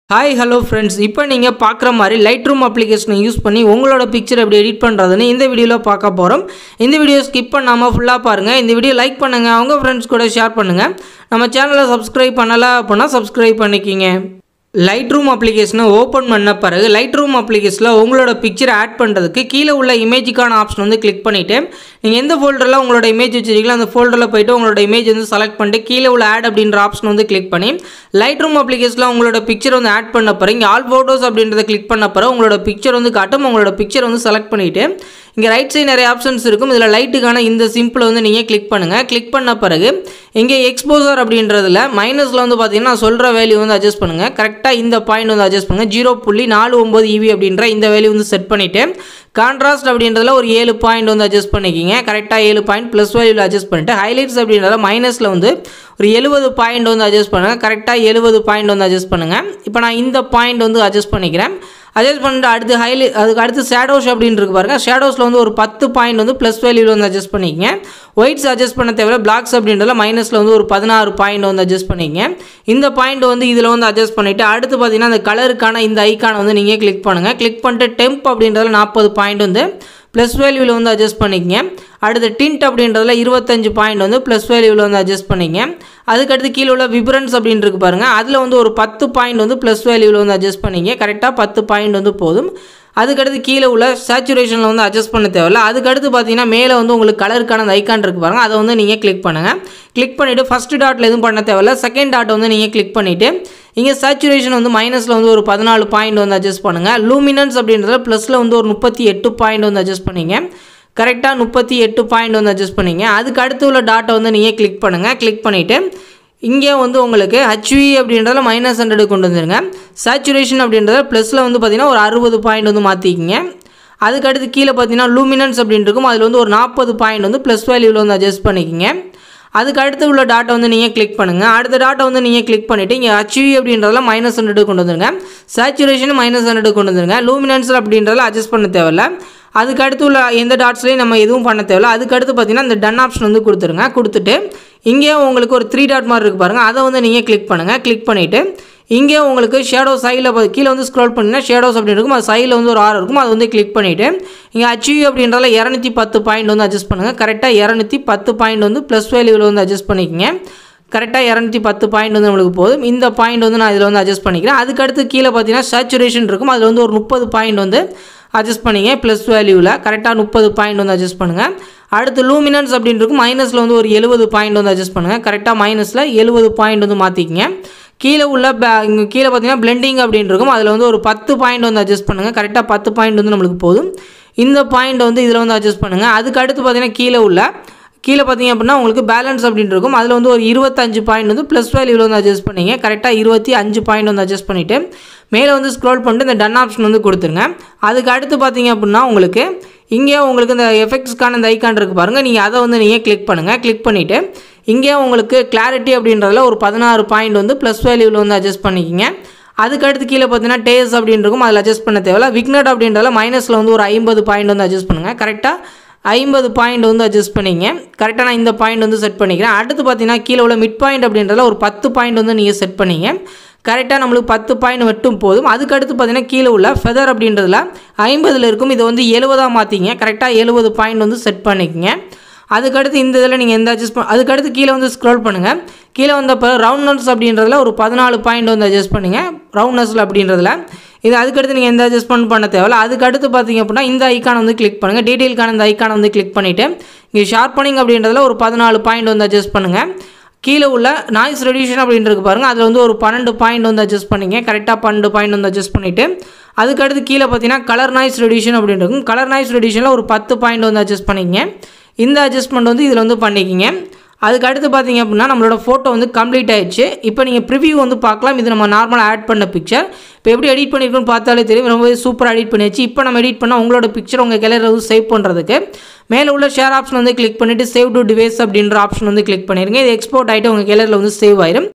hi hello friends இப்போ நீங்கள் பார்க்குற மாதிரி லைட் ரூம் அப்ளிகேஷனை யூஸ் பண்ணி உங்களோட பிக்சர் எப்படி எடிட் பண்ணுறதுன்னு இந்த வீடியோவில் பார்க்க போகிறோம் இந்த வீடியோ ஸ்கிப் பண்ணாமல் ஃபுல்லாக பாருங்கள் இந்த வீடியோ லைக் பண்ணுங்கள் உங்கள் ஃப்ரெண்ட்ஸ் கூட ஷேர் பண்ணுங்கள் நம்ம சேனலை சப்ஸ்கிரைப் பண்ணலை அப்படின்னா சப்ஸ்கிரைப் பண்ணிக்கிங்க லைட் ரூம் அப்ளிகேஷனை ஓப்பன் பண்ண பிறகு லைட் ரூம் அப்ளிகேஷனில் உங்களோட பிக்சரை ஆட் பண்ணுறதுக்கு கீழே உள்ள இமேஜுக்கான ஆப்ஷன் வந்து கிளிக் பண்ணிவிட்டு நீங்கள் எந்த ஃபோல்டரில் உங்களோட இமேஜ் வச்சிருக்கீங்களோ அந்த ஃபோல்டரில் போயிட்டு உங்களோட இமேஜ் வந்து செலக்ட் பண்ணிட்டு கீழே உள்ள ஆட் அப்படின்ற ஆப்ஷன் வந்து கிளிக் பண்ணி லைட் ரூம் அப்ளிகேஷனில் உங்களோட பிக்சர் வந்து ஆட் பண்ண பிறகு இங்கே ஆல் ஃபோட்டோஸ் அப்படின்றத கிளிக் பண்ண பிறகு உங்களோட பிக்சர் வந்து காட்டும் உங்களோட பிக்சர் வந்து செலக்ட் பண்ணிவிட்டு இங்கே ரைட் சைடு நிறைய ஆப்ஷன்ஸ் இருக்கும் இதில் லைட்டுக்கான இந்த சிம்பிளை வந்து நீங்கள் கிளிக் பண்ணுங்கள் கிளிக் பண்ண பிறகு இங்கே எக்ஸ்போசர் அப்படின்றதுல மைனஸில் வந்து பார்த்தீங்கன்னா நான் சொல்கிற வேல்யூ வந்து அட்ஜஸ்ட் பண்ணுங்கள் கரெக்டாக இந்த பாயிண்ட் வந்து அட்ஜஸ்ட் பண்ணுங்கள் ஜீரோ புள்ளி நாலு ஒம்பது இவி அப்படின்ற இந்த வேல்யூ வந்து செட் பண்ணிவிட்டு கான்ட்ராஸ்ட் அப்படின்றதுல ஒரு ஏழு பாயிண்ட் வந்து அட்ஜஸ்ட் பண்ணிக்கிங்க கரெக்டாக ஏழு பாயிண்ட் ப்ளஸ் வேல்யூவில் அட்ஜஸ்ட் பண்ணிட்டு ஹைலைட்ஸ் அப்படின்றத மைனஸில் வந்து ஒரு எழுபது பாயிண்ட் வந்து அட்ஜஸ்ட் பண்ணுங்கள் கரெக்டாக எழுபது பாயிண்ட் வந்து அட்ஜஸ்ட் பண்ணுங்கள் இப்போ நான் இந்த பாயிண்ட் வந்து அட்ஜஸ்ட் பண்ணிக்கிறேன் அட்ஜஸ்ட் பண்ணிட்டு அடுத்து ஹைலைட் அதுக்கு அடுத்து ஷேடோஸ் அப்படின்னு இருக்கு பாருங்க ஷேடோஸில் வந்து ஒரு பத்து பாயிண்ட் வந்து ப்ளஸ் வேல்யூவில் வந்து அட்ஜஸ்ட் பண்ணிக்கங்க ஒயிட்ஸ் அட்ஜஸ்ட் பண்ண தேவையில்ல பிளாக்ஸ் அப்படின்றதுல மைனஸில் வந்து ஒரு பதினாறு பாயிண்ட் வந்து அட்ஜஸ்ட் பண்ணிக்கங்க இந்த பாயிண்ட் வந்து இதில் வந்து அட்ஜஸ்ட் பண்ணிவிட்டு அடுத்து பார்த்தீங்கன்னா அந்த கலருக்கான இந்த ஐக்கானை வந்து நீங்கள் கிளிக் பண்ணுங்கள் கிளிக் பண்ணிட்டு டெம்ப் அப்படின்றதுல நாற்பது பாயிண்ட் வந்து ப்ளஸ் வேல்யூவில் வந்து அட்ஜஸ்ட் பண்ணிக்கங்க அடுத்து டிண்ட் அப்படின்றதுல இருபத்தஞ்சு பாயிண்ட் வந்து ப்ளஸ் வேல்யூவில் வந்து அட்ஜஸ்ட் பண்ணிங்க அதுக்கடுத்து கீழே உள்ள விபரன்ஸ் அப்படின்னு இருக்கு பாருங்கள் அதில் வந்து ஒரு பத்து பாயிண்ட் வந்து ப்ளஸ் வேல்யூவில் வந்து அட்ஜஸ்ட் பண்ணிங்க கரெக்டாக பத்து பாயிண்ட் வந்து போதும் அதுக்கடுத்து கீழே உள்ள சேச்சுரேஷனில் வந்து அட்ஜஸ்ட் பண்ண தேவையில்ல அதுக்கடுத்து பார்த்தீங்கன்னா மேலே வந்து உங்களுக்கு கலருக்கான அந்த ஐக்கான் இருக்குது பாருங்கள் அதை வந்து நீங்கள் கிளிக் பண்ணுங்கள் கிளிக் பண்ணிவிட்டு ஃபஸ்ட்டு டாட்டில் எதுவும் பண்ண தேவையில்ல செகண்ட் டாட் வந்து நீங்கள் கிளிக் பண்ணிவிட்டு இங்கே சேச்சுரேஷன் வந்து மைனஸில் வந்து ஒரு பதினாலு பாயிண்ட் வந்து அட்ஜஸ்ட் பண்ணுங்கள் லூமினன்ஸ் அப்படின்றத ப்ளஸில் வந்து ஒரு முப்பத்தி எட்டு பாயிண்ட் வந்து அட்ஜஸ்ட் பண்ணிங்க கரெக்டாக முப்பத்தி எட்டு பாயிண்ட் வந்து அட்ஜஸ்ட் பண்ணிங்க அதுக்கு அடுத்து உள்ள டாட்டை வந்து நீங்கள் கிளிக் பண்ணுங்கள் கிளிக் பண்ணிவிட்டு இங்கே வந்து உங்களுக்கு ஹச்வி அப்படின்றதுல மைனஸ் ஹண்ட்ரடு கொண்டு வந்துருங்க சேச்சுரேஷன் அப்படின்றத ப்ளஸில் வந்து பார்த்திங்கன்னா ஒரு அறுபது பாயிண்ட் வந்து மாற்றிக்கிங்க அதுக்கடுத்து கீழே பார்த்தீங்கன்னா லூமினன்ஸ் அப்படின்னு இருக்கும் அதில் வந்து ஒரு நாற்பது பாயிண்ட் வந்து ப்ளஸ் வேல்யூவில் வந்து அட்ஜஸ்ட் பண்ணிக்கிங்க அதுக்கு அடுத்து உள்ள டாட்டை வந்து நீங்கள் கிளிக் பண்ணுங்கள் அடுத்த டாட்டை வந்து நீங்கள் கிளிக் பண்ணிவிட்டு இங்கே ஹச்வி அப்படின்றதுல மைனஸ் ஹண்ட்ரடு கொண்டு வந்துருங்க சேச்சுரேஷன் மைனஸ் ஹண்ட்ரடு கொண்டு வந்துருங்க லூமினன்ஸ் அப்படின்றதுல அட்ஜஸ்ட் பண்ண தேவையில்ல அதுக்கு அடுத்து உள்ள எந்த டாட்ஸ்லையும் நம்ம எதுவும் பண்ண தேவையில்ல அதுக்கு அடுத்து பார்த்தீங்கன்னா இந்த டன் ஆப்ஷன் வந்து கொடுத்துருங்க கொடுத்துட்டு இங்கே உங்களுக்கு ஒரு த்ரீ டாட் மாதிரி இருக்குது பாருங்கள் அதை வந்து நீங்கள் கிளிக் பண்ணுங்கள் கிளிக் பண்ணிவிட்டு இங்கே உங்களுக்கு ஷேடோ சைடில் கீழே வந்து ஸ்க்ரோல் பண்ணிங்கன்னா ஷேடோஸ் அப்படின்னு இருக்கும் அது சைடில் வந்து ஒரு ஆறு இருக்கும் அது வந்து கிளிக் பண்ணிவிட்டு இங்கே அச்சீவ் அப்படின்றதுல இரநூத்தி பத்து பாயிண்ட் வந்து அட்ஜஸ்ட் பண்ணுங்கள் கரெக்டாக இரநூத்தி பத்து பாயிண்ட் வந்து ப்ளஸ் வேல்யூவில் வந்து அட்ஜஸ்ட் பண்ணிக்கங்க கரெக்டாக இரநூத்தி பத்து பாயிண்ட் வந்து நம்மளுக்கு போதும் இந்த பாயிண்ட் வந்து நான் இதில் வந்து அட்ஜஸ்ட் பண்ணிக்கிறேன் அதுக்கடுத்து கீழே பார்த்தீங்கன்னா சேச்சுரேஷன் இருக்கும் அதில் வந்து ஒரு முப்பது பாயிண்ட் வந்து அட்ஜஸ்ட் பண்ணிங்க ப்ளஸ் வேல்யூவில் கரெக்டாக முப்பது பாயிண்ட் வந்து அட்ஜஸ்ட் பண்ணுங்கள் அடுத்து லூமினன்ஸ் அப்படின்னு இருக்கும் மைனஸில் வந்து ஒரு எழுபது பாயிண்ட் வந்து அட்ஜஸ்ட் பண்ணுங்கள் கரெக்டாக மைனஸில் எழுபது பாயிண்ட் வந்து மாற்றிக்கிங்க கீழே உள்ள இங்கே கீழே பார்த்தீங்கன்னா பிளெண்டிங் அப்படின்னு இருக்கும் அதில் வந்து ஒரு பத்து பாயிண்ட் வந்து அட்ஜஸ்ட் பண்ணுங்கள் கரெக்டாக பத்து பாயிண்ட் வந்து நம்மளுக்கு போதும் இந்த பாயிண்ட் வந்து இதில் வந்து அட்ஜஸ்ட் பண்ணுங்கள் அதுக்கு அடுத்து பார்த்தீங்கன்னா கீழே உள்ள கீழே பார்த்தீங்க அப்படின்னா உங்களுக்கு பேலன்ஸ் அப்படின்னு இருக்கும் அதில் வந்து ஒரு இருபத்தஞ்சு பாயிண்ட் வந்து ப்ளஸ் வேல்யூவில் வந்து அட்ஜஸ்ட் பண்ணிங்க கரெக்டாக இருபத்தி அஞ்சு பாயிண்ட் வந்து அட்ஜஸ்ட் பண்ணிவிட்டு மேலே வந்து ஸ்க்ரோல் பண்ணிட்டு இந்த டன் ஆப்ஷன் வந்து கொடுத்துருங்க அதுக்கு அடுத்து பார்த்தீங்க அப்படின்னா உங்களுக்கு இங்கே உங்களுக்கு இந்த எஃபெக்ட்ஸ்க்கான இந்த ஐக்கான் இருக்குது பாருங்கள் நீங்கள் அதை வந்து நீங்கள் கிளிக் பண்ணுங்கள் கிளிக் பண்ணிவிட்டு இங்கே உங்களுக்கு கிளாரிட்டி அப்படின்றதுல ஒரு பதினாறு பாயிண்ட் வந்து ப்ளஸ் வேல்யூவில் வந்து அட்ஜஸ்ட் பண்ணிக்கிங்க அதுக்கடுத்து கீழே பார்த்தீங்கன்னா டேஸ் அப்படின்னு இருக்கும் அதில் அட்ஜஸ்ட் பண்ண தேவையில்ல விக்னட் அப்படின்றதுல மைனஸில் வந்து ஒரு ஐம்பது பாயிண்ட் வந்து அட்ஜஸ்ட் பண்ணுங்கள் கரெக்டாக ஐம்பது பாயிண்ட் வந்து அட்ஜஸ்ட் பண்ணிங்க கரெக்டாக நான் இந்த பாயிண்ட் வந்து செட் பண்ணிக்கிறேன் அடுத்து பார்த்தீங்கன்னா கீழே உள்ள மிட் பாயிண்ட் அப்படின்றதுல ஒரு பத்து பாயிண்ட் வந்து நீங்கள் செட் பண்ணிங்க கரெக்டாக நம்மளுக்கு பத்து பாயிண்ட் மட்டும் போதும் அதுக்கடுத்து பார்த்தீங்கன்னா கீழே உள்ள ஃபெதர் அப்படின்றதுல ஐம்பதில் இருக்கும் இதை வந்து எழுபதாக மாற்றிங்க கரெக்டாக எழுபது பாயிண்ட் வந்து செட் பண்ணிக்கங்க அதுக்கடுத்து இந்த இதில் நீங்கள் எந்த அட்ஜஸ்ட் பண்ண அதுக்கடுத்து கீழே வந்து ஸ்க்ரோல் பண்ணுங்கள் கீழே வந்தப்போ ரவுண்ட்னஸ் அப்படின்றதுல ஒரு பதினாலு பாயிண்ட் வந்து அட்ஜஸ்ட் பண்ணுங்கள் ரவுண்ட்னஸில் அப்படின்றதுல இது அதுக்கடுத்து நீங்கள் எந்த அட்ஜஸ்ட்மெண்ட் பண்ண தேவையில்ல அதுக்கடுத்து பார்த்தீங்க அப்படின்னா இந்த ஐக்கான் வந்து கிளிக் பண்ணுங்கள் டீட்டெயிலுக்கான இந்த ஐக்கானை வந்து கிளிக் பண்ணிவிட்டு இங்கே ஷார்ப்பனிங் அப்படின்றதுல ஒரு பதினாலு பாயிண்ட் வந்து அட்ஜஸ்ட் பண்ணுங்கள் கீழே உள்ள நாய்ஸ் ரெடியூஷன் அப்படின்றது பாருங்கள் அதில் வந்து ஒரு பன்னெண்டு பாயிண்ட் வந்து அட்ஜஸ்ட் பண்ணிங்க கரெக்டாக பன்னெண்டு பாயிண்ட் வந்து அட்ஜஸ்ட் பண்ணிவிட்டு அதுக்கடுத்து கீழே பார்த்தீங்கன்னா கலர் நாய்ஸ் ரெடியூஷன் அப்படின்னு இருக்கும் கலர் நாய்ஸ் ரெடியூஷனில் ஒரு பத்து பாயிண்ட் வந்து அட்ஜஸ்ட் பண்ணிங்க இந்த அட்ஜஸ்ட்மெண்ட் வந்து இதில் வந்து பண்ணிக்கிங்க அதுக்கு அடுத்து பார்த்தீங்க அப்படின்னா நம்மளோட ஃபோட்டோ வந்து கம்ப்ளீட் ஆயிடுச்சு இப்போ நீங்கள் ப்ரிவியூ வந்து பார்க்கலாம் இது நம்ம நார்மலாக ஆட் பண்ண பிக்சர் இப்போ எப்படி எடிட் பண்ணியிருக்கோன்னு பார்த்தாலே தெரியும் ரொம்பவே சூப்பராக எடிட் பண்ணியாச்சு இப்போ நம்ம எடிட் பண்ணால் உங்களோட பிக்சர் உங்கள் கேலரியில் வந்து சேவ் பண்ணுறதுக்கு மேலே உள்ள ஷேர் ஆப்ஷன் வந்து கிளிக் பண்ணிவிட்டு சேவ் டு டிவைஸ் அப்படின்ற ஆப்ஷன் வந்து கிளிக் பண்ணிடுங்க இது எக்ஸ்போர்ட் ஆகிட்டு உங்கள் கேலரியில் வந்து சேவ் ஆயிரும்